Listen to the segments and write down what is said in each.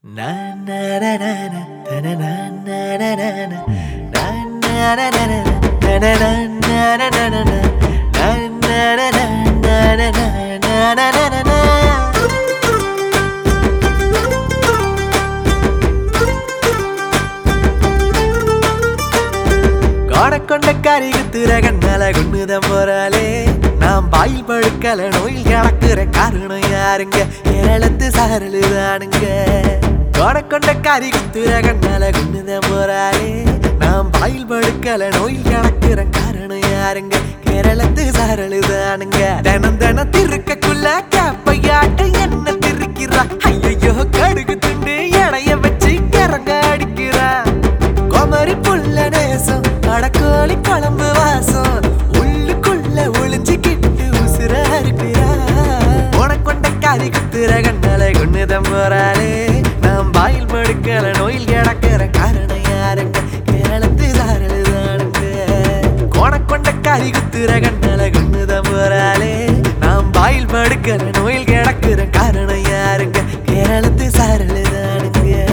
கொண்ட கறி குத்துற கண்ணால கொண்டுதான் போறாளே நாம் பாயில் படுக்கல நோயில் கிடக்குற காரணம் யாருங்க கேரளத்து சாரலுதானுங்க கொண்ட கறி குத்துற கண்ணால கொண்டுதான் போறாளே நாம் பாயில் படுக்கல நோயில் கிடக்குற காரணம் யாருங்க கேரளத்து சாரலுதானுங்க தினம் தினம் திருக்கக்குள்ள கேப்பையாட்ட என்ன திருக்கிறா ஐயோ கடுகு துண்டு இடைய வச்சு கிறங்க அடிக்கிறா குமரி புள்ள நேசம் அடக்கோழி குழம்பு வாசம் உள்ளுக்குள்ள ஒளிஞ்சுக்கிட்டு உசுர இருக்கிறா உனக்கொண்ட காரி குத்துற கண்ணால கொண்டுதான் போறாளே நாம் பாயில் படுக்கல நோயில் கிடக்கிற காரணம் யாருங்க கேரளத்து தாரலுதானுங்க கோணக்கொண்ட காரி குத்துற கண்ணால கொண்டுதான் போறாளே நாம் பாயில் படுக்கிற நோயில் கிடக்கிற காரணம் யாருங்க கேரளத்து சாரலுதானுங்க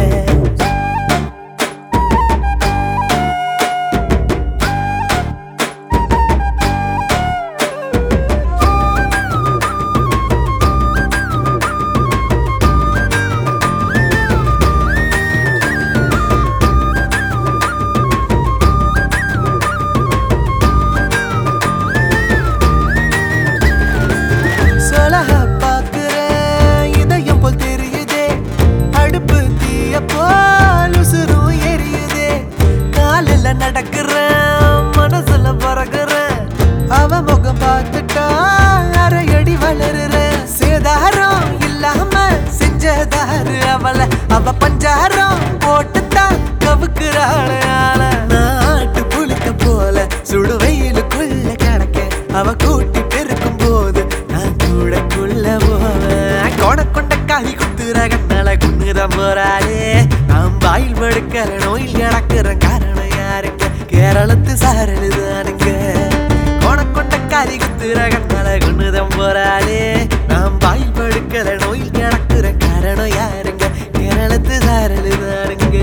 சொலக பாக்குறேன் இதயம் போல் தெரியுதே அடுப்பு தீய போல் உசுரும் எரியுதே காலில் நடக்கிறேன் மனசுல பறக்குறேன் அவ முகம் பார்த்துட்டா அரையடி வளருறேன் சேதாரம் இல்லாம செஞ்சதாரு அவளை அவ பஞ்சாரம் போட்டுத்தான் கவுக்குறாள் ஆள நாட்டு புளிக்க போல சுடு வெயிலுக்குள்ள கிடக்க அவ கூட்டி பெருக்கும் போது நான் கூடக்குள்ள போவேன் கொட கொண்ட காய் குத்துற கண்ணால குன்னுதான் போறாளே நாம் வாயில் படுக்கிற நோயில் கிடக்கிற காரணம் யாருங்க கேரளத்து சாரலுதானுங்க கொண்ட காரி குத்துற கண்ணால குன்னுதான் போறாளே நாம் வாயில் படுக்கிற நோயில் கிடக்கிற காரணம் யாருங்க கேரளத்து சாரலுதானுங்க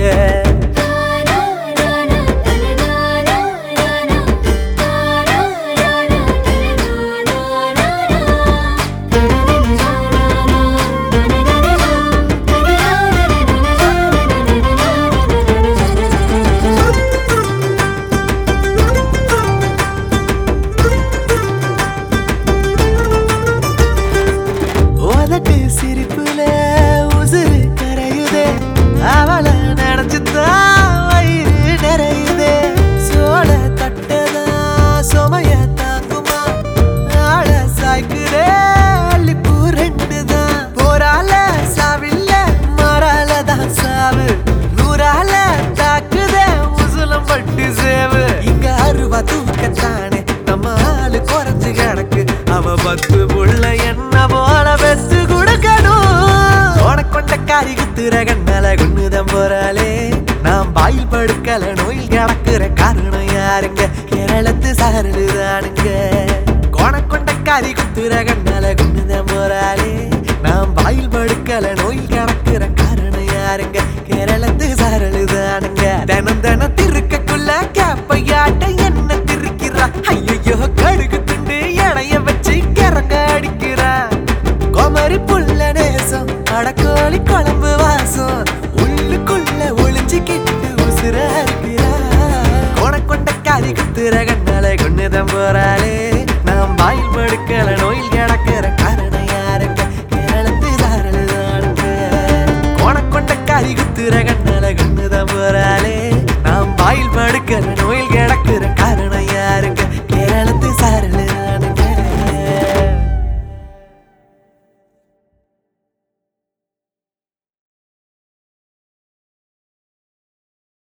உதட்டு சிரிப்புல உசுறு கரையுதே அவளை நினைச்சுதான் வயிறு நிறையுதே சோழ தட்டதா சுமைய தாங்குமா ஆள சாய்க்குதே அள்ளிப்பூ ரெண்டுதான் போரால சாவில்ல மறால தான் சாவு நூறால தாக்குதே உசுலம் பட்டு சேவு இங்க அருவா தூக்கத்தானே நம்ம ஆளு குறைஞ்சு கிடக்கு அவ பத்து புள்ள என்ன போல பெத்து கொடுக்கணும் உனக்கொண்ட காரி குத்துற கண்ணால கொண்டுதான் போறாளே நாம் பாயில் படுக்கல நோயில் கிடக்குற காரணம் யாருங்க கேரளத்து சாரலுதானுங்க கோணக்கொண்ட காரி குத்துற கண்ணால கொண்டுதான் போறாளே நாம் பாயில் படுக்கல நோயில் கிடக்குற காரணம் யாருங்க கேரளத்து சாரலுதானுங்க தினம் தினம் திருக்கக்குள்ள கேப்பையாட்ட என்ன திருக்கிறா ஐயோ கடுகு துண்டு இடைய வச்சு கிறங்க அடிக்கிறா குமரி புள்ள நேசம் அடக்கோழி குழம்பு வாசம் உள்ளுக்குள்ள ஒளிஞ்சுக்கிட்டு உசுர இருக்கிறா கொண்ட காரி குத்துற கண்ணால கொண்டுதான் போறாளே நாம் வாயில் படுக்கல நோயில் கிடக்கிற